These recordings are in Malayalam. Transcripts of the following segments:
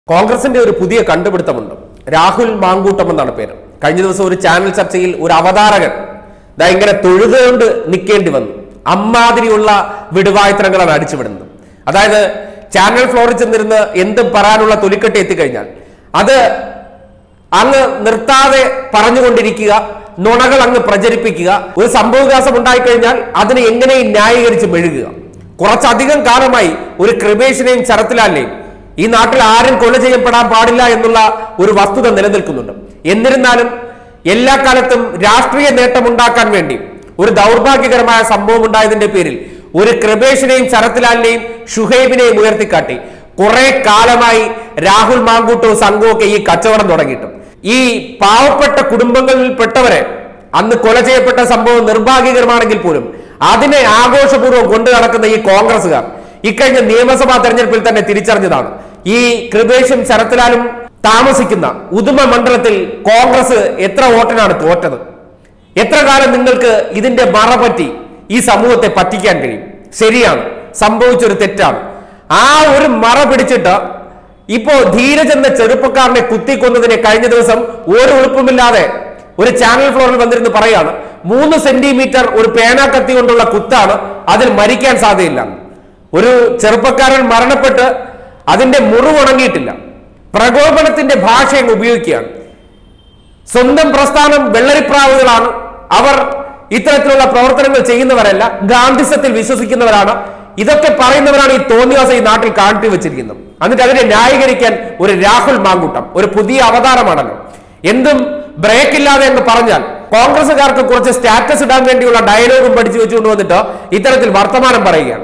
കോൺഗ്രസിന്റെ ഒരു പുതിയ കണ്ടുപിടുത്തമുണ്ട് രാഹുൽ മാങ്കൂട്ടം എന്നാണ് പേര് കഴിഞ്ഞ ദിവസം ഒരു ചാനൽ ചർച്ചയിൽ ഒരു അവതാരകൻ ദാ ഇങ്ങനെ തൊഴുതുകൊണ്ട് നിൽക്കേണ്ടി വന്നു അമ്മാതിരിയുള്ള വിടുവായുത്തരങ്ങളാണ് അടിച്ചുവിടുന്നത് അതായത് ചാനൽ ഫ്ലോറിൽ ചെന്നിരുന്ന് എന്തും പറയാനുള്ള തൊലിക്കെട്ടി എത്തിക്കഴിഞ്ഞാൽ അത് അങ്ങ് നിർത്താതെ പറഞ്ഞുകൊണ്ടിരിക്കുക നുണകൾ അങ്ങ് പ്രചരിപ്പിക്കുക ഒരു സംഭവവികാസം ഉണ്ടായിക്കഴിഞ്ഞാൽ അതിനെ എങ്ങനെയും ന്യായീകരിച്ച് മെഴുകുക കുറച്ചധികം കാലമായി ഒരു കൃപേഷിനെയും ശരത്ലാലിനെയും ഈ നാട്ടിൽ ആരും കൊല ചെയ്യപ്പെടാൻ പാടില്ല എന്നുള്ള ഒരു വസ്തുത നിലനിൽക്കുന്നുണ്ട് എന്നിരുന്നാലും എല്ലാ കാലത്തും രാഷ്ട്രീയ നേട്ടം ഉണ്ടാക്കാൻ വേണ്ടി ഒരു ദൗർഭാഗ്യകരമായ സംഭവം ഉണ്ടായതിന്റെ പേരിൽ ഒരു കൃപേഷിനെയും ശരത്ലാലിനെയും ഷുഹൈബിനെയും ഉയർത്തിക്കാട്ടി കുറെ കാലമായി രാഹുൽ മാങ്കൂട്ടവും സംഘവും ഒക്കെ ഈ കച്ചവടം തുടങ്ങിയിട്ടും ഈ പാവപ്പെട്ട കുടുംബങ്ങളിൽപ്പെട്ടവരെ അന്ന് കൊല ചെയ്യപ്പെട്ട സംഭവം നിർഭാഗ്യകരമാണെങ്കിൽ പോലും അതിനെ ആഘോഷപൂർവ്വം കൊണ്ടു നടക്കുന്ന ഈ കോൺഗ്രസുകാർ ഇക്കഴിഞ്ഞ നിയമസഭാ തെരഞ്ഞെടുപ്പിൽ തന്നെ തിരിച്ചറിഞ്ഞതാണ് ഈ കൃപേഷും ശരത്ലാലും താമസിക്കുന്ന ഉദുമ മണ്ഡലത്തിൽ കോൺഗ്രസ് എത്ര വോട്ടിനാണ് തോറ്റത് എത്ര കാലം നിങ്ങൾക്ക് ഇതിന്റെ മറ പറ്റി ഈ സമൂഹത്തെ പറ്റിക്കാൻ കഴിയും ശരിയാണ് സംഭവിച്ചൊരു തെറ്റാണ് ആ ഒരു മറ പിടിച്ചിട്ട് ഇപ്പോ ധീരജ് എന്ന ചെറുപ്പക്കാരനെ കുത്തിക്കൊന്നതിനെ കഴിഞ്ഞ ദിവസം ഒരു ഉളുപ്പുമില്ലാതെ ഒരു ചാനൽ ഫ്ലോറിൽ വന്നിരുന്ന് പറയാണ് മൂന്ന് സെന്റിമീറ്റർ ഒരു പേന കത്തി കൊണ്ടുള്ള കുത്താണ് അതിൽ മരിക്കാൻ സാധ്യതയില്ല ഒരു ചെറുപ്പക്കാരൻ മരണപ്പെട്ട് അതിന്റെ മുറിവുണങ്ങിയിട്ടില്ല പ്രകോപനത്തിന്റെ ഭാഷ അങ്ങ് ഉപയോഗിക്കുകയാണ് സ്വന്തം പ്രസ്ഥാനം വെള്ളരിപ്രാവുകളാണ് അവർ ഇത്തരത്തിലുള്ള പ്രവർത്തനങ്ങൾ ചെയ്യുന്നവരല്ല ഗാന്ധിസത്തിൽ വിശ്വസിക്കുന്നവരാണ് ഇതൊക്കെ പറയുന്നവരാണ് ഈ തോന്നിവാസം ഈ നാട്ടിൽ കാട്ടി വെച്ചിരിക്കുന്നത് എന്നിട്ട് അതിനെ ന്യായീകരിക്കാൻ ഒരു രാഹുൽ മാങ്കൂട്ടം ഒരു പുതിയ അവതാരമാണല്ലോ എന്തും ബ്രേക്ക് ഇല്ലാതെ എന്ന് പറഞ്ഞാൽ കോൺഗ്രസുകാർക്ക് കുറച്ച് സ്റ്റാറ്റസ് ഇടാൻ വേണ്ടിയുള്ള ഡയലോഗും പഠിച്ചു വെച്ചുകൊണ്ട് വന്നിട്ട് ഇത്തരത്തിൽ വർത്തമാനം പറയുകയാണ്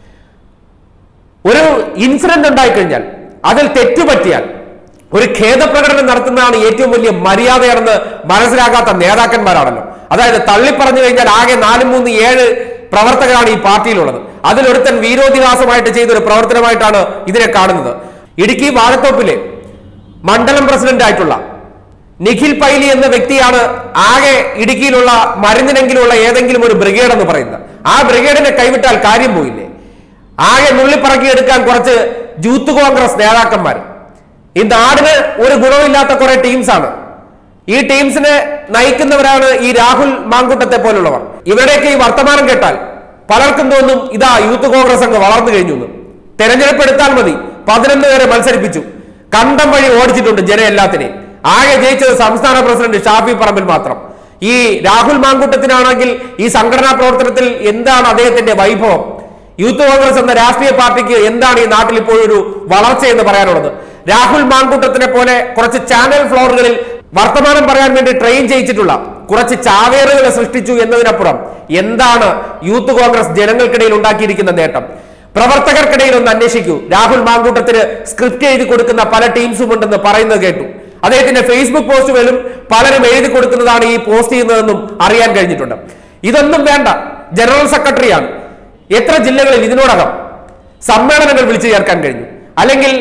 ഒരു ഇൻസിഡന്റ് ഉണ്ടായിക്കഴിഞ്ഞാൽ അതിൽ തെറ്റുപറ്റിയാൽ ഒരു ഖേദപ്രകടനം നടത്തുന്നതാണ് ഏറ്റവും വലിയ മര്യാദയാണെന്ന് മനസ്സിലാക്കാത്ത നേതാക്കന്മാരാണല്ലോ അതായത് തള്ളി പറഞ്ഞു കഴിഞ്ഞാൽ ആകെ നാല് മൂന്ന് ഏഴ് പ്രവർത്തകരാണ് ഈ പാർട്ടിയിലുള്ളത് അതിലൊരുത്തൻ വീരോധിവാസമായിട്ട് ചെയ്ത ഒരു പ്രവർത്തനമായിട്ടാണ് ഇതിനെ കാണുന്നത് ഇടുക്കി വാഴത്തോപ്പിലെ മണ്ഡലം പ്രസിഡന്റ് ആയിട്ടുള്ള നിഖിൽ പൈലി എന്ന വ്യക്തിയാണ് ആകെ ഇടുക്കിയിലുള്ള മരുന്നിനെങ്കിലുള്ള ഏതെങ്കിലും ഒരു ബ്രിഗേഡ് എന്ന് പറയുന്നത് ആ ബ്രിഗേഡിനെ കൈവിട്ടാൽ കാര്യം പോയില്ലേ ആകെ നുള്ളിപ്പറക്കി എടുക്കാൻ കുറച്ച് യൂത്ത് കോൺഗ്രസ് നേതാക്കന്മാർ ഈ നാടിന് ഒരു ഗുണമില്ലാത്ത കുറെ ടീംസാണ് ഈ ടീംസിനെ നയിക്കുന്നവരാണ് ഈ രാഹുൽ മാങ്കൂട്ടത്തെ പോലുള്ളവർ ഇവരുടെയൊക്കെ ഈ വർത്തമാനം കേട്ടാൽ പലർക്കും തോന്നും ഇതാ യൂത്ത് കോൺഗ്രസ് അങ്ങ് വളർന്നു കഴിഞ്ഞു എന്ന് തെരഞ്ഞെടുപ്പ് എടുത്താൽ മതി പതിനൊന്ന് പേരെ മത്സരിപ്പിച്ചു കണ്ടം വഴി ഓടിച്ചിട്ടുണ്ട് ജന എല്ലാത്തിനെയും ആകെ ജയിച്ചത് സംസ്ഥാന പ്രസിഡന്റ് ഷാഫി പറമ്പിൽ മാത്രം ഈ രാഹുൽ മാങ്കൂട്ടത്തിനാണെങ്കിൽ ഈ സംഘടനാ പ്രവർത്തനത്തിൽ എന്താണ് അദ്ദേഹത്തിന്റെ വൈഭവം യൂത്ത് കോൺഗ്രസ് എന്ന രാഷ്ട്രീയ പാർട്ടിക്ക് എന്താണ് ഈ നാട്ടിൽ ഇപ്പോഴൊരു വളർച്ച എന്ന് പറയാനുള്ളത് രാഹുൽ മാങ്കൂട്ടത്തിനെ പോലെ കുറച്ച് ചാനൽ ഫ്ലോറുകളിൽ വർത്തമാനം പറയാൻ വേണ്ടി ട്രെയിൻ ചെയ്യിച്ചിട്ടുള്ള കുറച്ച് ചാവേറുകളെ സൃഷ്ടിച്ചു എന്നതിനപ്പുറം എന്താണ് യൂത്ത് കോൺഗ്രസ് ജനങ്ങൾക്കിടയിൽ ഉണ്ടാക്കിയിരിക്കുന്ന നേട്ടം പ്രവർത്തകർക്കിടയിൽ ഒന്ന് അന്വേഷിക്കൂ രാഹുൽ മാങ്കൂട്ടത്തിന് സ്ക്രിപ്റ്റ് എഴുതി കൊടുക്കുന്ന പല ടീംസും ഉണ്ടെന്ന് പറയുന്നത് കേട്ടു അദ്ദേഹത്തിന്റെ ഫേസ്ബുക്ക് പോസ്റ്റുകളിലും പലരും എഴുതി കൊടുക്കുന്നതാണ് ഈ പോസ്റ്റ് ചെയ്യുന്നതെന്നും അറിയാൻ കഴിഞ്ഞിട്ടുണ്ട് ഇതൊന്നും വേണ്ട ജനറൽ സെക്രട്ടറിയാണ് എത്ര ജില്ലകളിൽ ഇതിനോടകം സമ്മേളനങ്ങൾ വിളിച്ചു ചേർക്കാൻ കഴിഞ്ഞു അല്ലെങ്കിൽ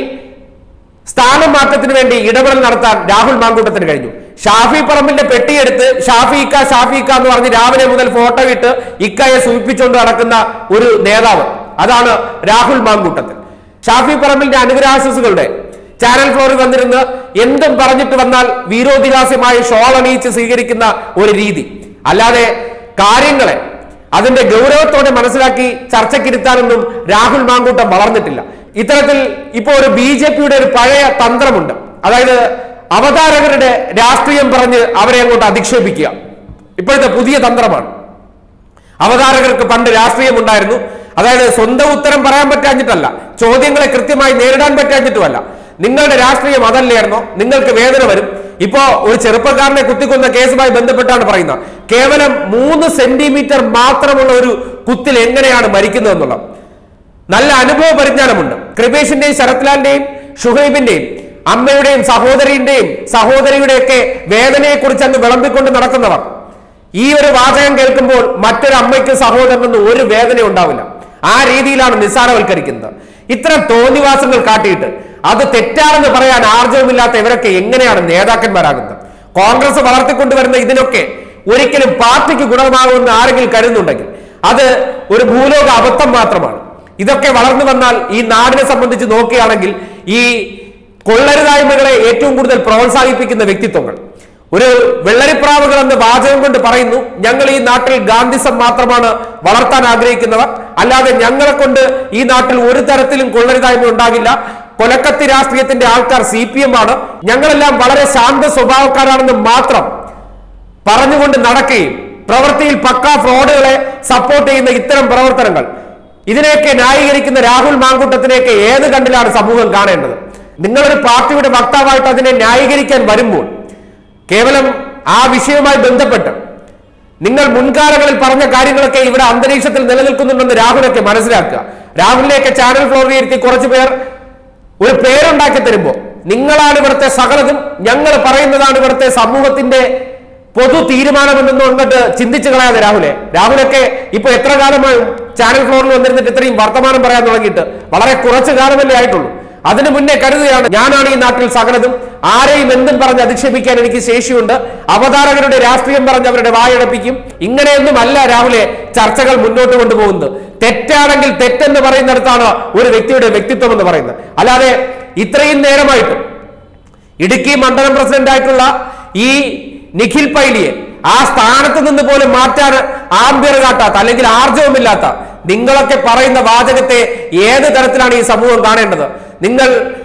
സ്ഥാനം മാറ്റത്തിന് വേണ്ടി ഇടപെടൽ നടത്താൻ രാഹുൽ മാങ്കൂട്ടത്തിന് കഴിഞ്ഞു ഷാഫി പറമ്പിന്റെ പെട്ടിയെടുത്ത് ഷാഫി ഇക്ക ഷാഫി ഇക്ക എന്ന് പറഞ്ഞ് രാവിലെ മുതൽ ഫോട്ടോ ഇട്ട് ഇക്കയെ സൂചിപ്പിച്ചുകൊണ്ട് നടക്കുന്ന ഒരു നേതാവ് അതാണ് രാഹുൽ മാങ്കൂട്ടത്തിൽ ഷാഫി പറമ്പിന്റെ അനുഗ്രഹാശിസുകളുടെ ചാനൽ ഫ്ലോറിൽ വന്നിരുന്ന് എന്തും പറഞ്ഞിട്ട് വന്നാൽ വീരോധിഹാസ്യമായി ഷോൾ അണിയിച്ച് സ്വീകരിക്കുന്ന ഒരു രീതി അല്ലാതെ കാര്യങ്ങളെ അതിന്റെ ഗൗരവത്തോടെ മനസ്സിലാക്കി ചർച്ചയ്ക്കിരുത്താനൊന്നും രാഹുൽ മാങ്കൂട്ടം വളർന്നിട്ടില്ല ഇത്തരത്തിൽ ഇപ്പോൾ ഒരു ബി ജെ പിയുടെ ഒരു പഴയ തന്ത്രമുണ്ട് അതായത് അവതാരകരുടെ രാഷ്ട്രീയം പറഞ്ഞ് അവരെ അങ്ങോട്ട് അധിക്ഷേപിക്കുക ഇപ്പോഴത്തെ പുതിയ തന്ത്രമാണ് അവതാരകർക്ക് പണ്ട് രാഷ്ട്രീയം ഉണ്ടായിരുന്നു അതായത് സ്വന്തം ഉത്തരം പറയാൻ പറ്റാഞ്ഞിട്ടല്ല ചോദ്യങ്ങളെ കൃത്യമായി നേരിടാൻ പറ്റാഞ്ഞിട്ടുമല്ല നിങ്ങളുടെ രാഷ്ട്രീയം അതല്ലായിരുന്നോ നിങ്ങൾക്ക് വേദന വരും ഇപ്പോ ഒരു ചെറുപ്പക്കാരനെ കുത്തിക്കൊന്ന കേസുമായി ബന്ധപ്പെട്ടാണ് പറയുന്നത് കേവലം മൂന്ന് സെന്റിമീറ്റർ മാത്രമുള്ള ഒരു കുത്തിൽ എങ്ങനെയാണ് മരിക്കുന്നത് എന്നുള്ളത് നല്ല അനുഭവ പരിജ്ഞാനമുണ്ട് കൃപേഷിന്റെയും ശരത്ലാലിന്റെയും ഷുഹൈബിന്റെയും അമ്മയുടെയും സഹോദരിന്റെയും സഹോദരിയുടെയൊക്കെ വേദനയെക്കുറിച്ച് അങ്ങ് വിളമ്പിക്കൊണ്ട് നടക്കുന്നവർ ഈ ഒരു വാചകം കേൾക്കുമ്പോൾ മറ്റൊരു അമ്മയ്ക്ക് സഹോദരനൊന്നും ഒരു വേദന ഉണ്ടാവില്ല ആ രീതിയിലാണ് നിസ്സാരവൽക്കരിക്കുന്നത് ഇത്തരം തോന്നിവാസങ്ങൾ കാട്ടിയിട്ട് അത് തെറ്റാണെന്ന് പറയാൻ ആർജവമില്ലാത്ത ഇവരൊക്കെ എങ്ങനെയാണ് നേതാക്കന്മാരാകുന്നത് കോൺഗ്രസ് വളർത്തിക്കൊണ്ടുവരുന്ന ഇതിനൊക്കെ ഒരിക്കലും പാർട്ടിക്ക് ഗുണമാകുമെന്ന് ആരെങ്കിലും കരുതുന്നുണ്ടെങ്കിൽ അത് ഒരു ഭൂലോക അബദ്ധം മാത്രമാണ് ഇതൊക്കെ വളർന്നു വന്നാൽ ഈ നാടിനെ സംബന്ധിച്ച് നോക്കുകയാണെങ്കിൽ ഈ കൊള്ളരുതായ്മകളെ ഏറ്റവും കൂടുതൽ പ്രോത്സാഹിപ്പിക്കുന്ന വ്യക്തിത്വങ്ങൾ ഒരു വെള്ളരിപ്രാവുകൾ എന്ന് വാചകം കൊണ്ട് പറയുന്നു ഞങ്ങൾ ഈ നാട്ടിൽ ഗാന്ധിസം മാത്രമാണ് വളർത്താൻ ആഗ്രഹിക്കുന്നവർ അല്ലാതെ ഞങ്ങളെ കൊണ്ട് ഈ നാട്ടിൽ ഒരു തരത്തിലും കൊള്ളരുതായ്മ ഉണ്ടാകില്ല കൊലക്കത്തി രാഷ്ട്രീയത്തിന്റെ ആൾക്കാർ സി പി എം ആണ് ഞങ്ങളെല്ലാം വളരെ ശാന്ത സ്വഭാവക്കാരാണെന്ന് മാത്രം പറഞ്ഞുകൊണ്ട് നടക്കുകയും പ്രവൃത്തിയിൽ പക്കാ ഫ്രോഡുകളെ സപ്പോർട്ട് ചെയ്യുന്ന ഇത്തരം പ്രവർത്തനങ്ങൾ ഇതിനെയൊക്കെ ന്യായീകരിക്കുന്ന രാഹുൽ മാങ്കൂട്ടത്തിനെയൊക്കെ ഏത് കണ്ടിലാണ് സമൂഹം കാണേണ്ടത് നിങ്ങളൊരു പാർട്ടിയുടെ വക്താവായിട്ട് അതിനെ ന്യായീകരിക്കാൻ വരുമ്പോൾ കേവലം ആ വിഷയവുമായി ബന്ധപ്പെട്ട് നിങ്ങൾ മുൻകാലങ്ങളിൽ പറഞ്ഞ കാര്യങ്ങളൊക്കെ ഇവിടെ അന്തരീക്ഷത്തിൽ നിലനിൽക്കുന്നുണ്ടെന്ന് രാഹുലൊക്കെ മനസ്സിലാക്കുക രാഹുലിനെയൊക്കെ ചാനൽ ഫ്ലോറിൽ ഇരുത്തി കുറച്ചു പേർ ഒരു പേരുണ്ടാക്കി തരുമ്പോൾ നിങ്ങളാണ് ഇവിടുത്തെ സകലതും ഞങ്ങൾ പറയുന്നതാണ് ഇവിടുത്തെ സമൂഹത്തിന്റെ പൊതു തീരുമാനമെന്നൊന്നും അങ്ങോട്ട് ചിന്തിച്ചു കളയാതെ രാഹുലെ രാഹുലൊക്കെ ഇപ്പൊ എത്ര കാലമായി ചാനൽ ഫ്ലോറിൽ വന്നിരുന്നിട്ട് ഇത്രയും വർത്തമാനം പറയാൻ തുടങ്ങിയിട്ട് വളരെ കുറച്ചു കാലമല്ലേ ആയിട്ടുള്ളൂ അതിനു മുന്നേ കരുതുകയാണ് ഞാനാണ് ഈ നാട്ടിൽ സകലതും ആരെയും എന്തും പറഞ്ഞ് അധിക്ഷേപിക്കാൻ എനിക്ക് ശേഷിയുണ്ട് അവതാരകരുടെ രാഷ്ട്രീയം പറഞ്ഞ് അവരുടെ വായടപ്പിക്കും ഇങ്ങനെയൊന്നും അല്ല രാഹുലെ ചർച്ചകൾ മുന്നോട്ട് കൊണ്ടുപോകുന്നത് തെറ്റാണെങ്കിൽ തെറ്റെന്ന് പറയുന്നിടത്താണ് ഒരു വ്യക്തിയുടെ വ്യക്തിത്വം എന്ന് പറയുന്നത് അല്ലാതെ ഇത്രയും നേരമായിട്ടും ഇടുക്കി മണ്ഡലം പ്രസിഡന്റ് ആയിട്ടുള്ള ഈ നിഖിൽ പൈലിയെ ആ സ്ഥാനത്ത് നിന്ന് പോലും മാറ്റാൻ ആംബിയർ കാട്ടാത്ത അല്ലെങ്കിൽ ആർജവമില്ലാത്ത നിങ്ങളൊക്കെ പറയുന്ന വാചകത്തെ ഏത് തരത്തിലാണ് ഈ സമൂഹം കാണേണ്ടത് നിങ്ങൾ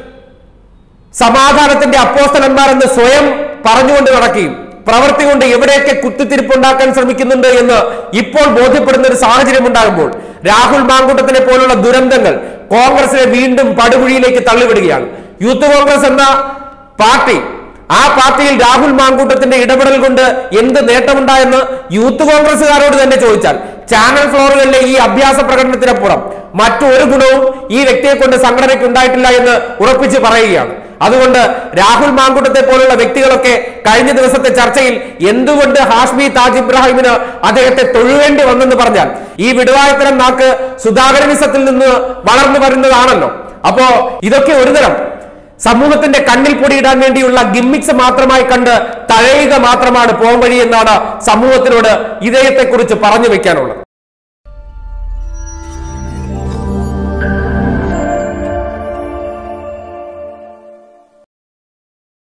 സമാധാനത്തിന്റെ അപ്പോസ്തലന്മാരെന്ന് സ്വയം പറഞ്ഞുകൊണ്ട് നടക്കുകയും പ്രവൃത്തി കൊണ്ട് എവിടെയൊക്കെ കുത്തിത്തിരിപ്പുണ്ടാക്കാൻ ശ്രമിക്കുന്നുണ്ട് എന്ന് ഇപ്പോൾ ബോധ്യപ്പെടുന്ന ഒരു സാഹചര്യം ഉണ്ടാകുമ്പോൾ രാഹുൽ മാങ്കൂട്ടത്തിനെ പോലുള്ള ദുരന്തങ്ങൾ കോൺഗ്രസിനെ വീണ്ടും പടുകുഴിയിലേക്ക് തള്ളിവിടുകയാണ് യൂത്ത് കോൺഗ്രസ് എന്ന പാർട്ടി ആ പാർട്ടിയിൽ രാഹുൽ മാങ്കൂട്ടത്തിന്റെ ഇടപെടൽ കൊണ്ട് എന്ത് നേട്ടമുണ്ടായെന്ന് യൂത്ത് കോൺഗ്രസുകാരോട് തന്നെ ചോദിച്ചാൽ ചാനൽ ഫ്ലോറുകളിലെ ഈ അഭ്യാസ പ്രകടനത്തിനപ്പുറം മറ്റൊരു ഗുണവും ഈ വ്യക്തിയെ കൊണ്ട് സംഘടനയ്ക്ക് ഉണ്ടായിട്ടില്ല എന്ന് ഉറപ്പിച്ച് പറയുകയാണ് അതുകൊണ്ട് രാഹുൽ മാങ്കുട്ടത്തെ പോലുള്ള വ്യക്തികളൊക്കെ കഴിഞ്ഞ ദിവസത്തെ ചർച്ചയിൽ എന്തുകൊണ്ട് ഹാഷ്മി താജ് ഇബ്രാഹിമിന് അദ്ദേഹത്തെ തൊഴുവേണ്ടി വന്നെന്ന് പറഞ്ഞാൽ ഈ വിടുവായത്തരം നാക്ക് സുധാകരനിസത്തിൽ നിന്ന് വളർന്നു വരുന്നതാണല്ലോ അപ്പോ ഇതൊക്കെ ഒരുതരം സമൂഹത്തിന്റെ കണ്ണിൽ പൊടിയിടാൻ വേണ്ടിയുള്ള ഗിമ്മിക്സ് മാത്രമായി കണ്ട് തഴയുക മാത്രമാണ് പോംവഴി എന്നാണ് സമൂഹത്തിനോട് ഇദ്ദേഹത്തെക്കുറിച്ച് പറഞ്ഞു വെക്കാനുള്ളത്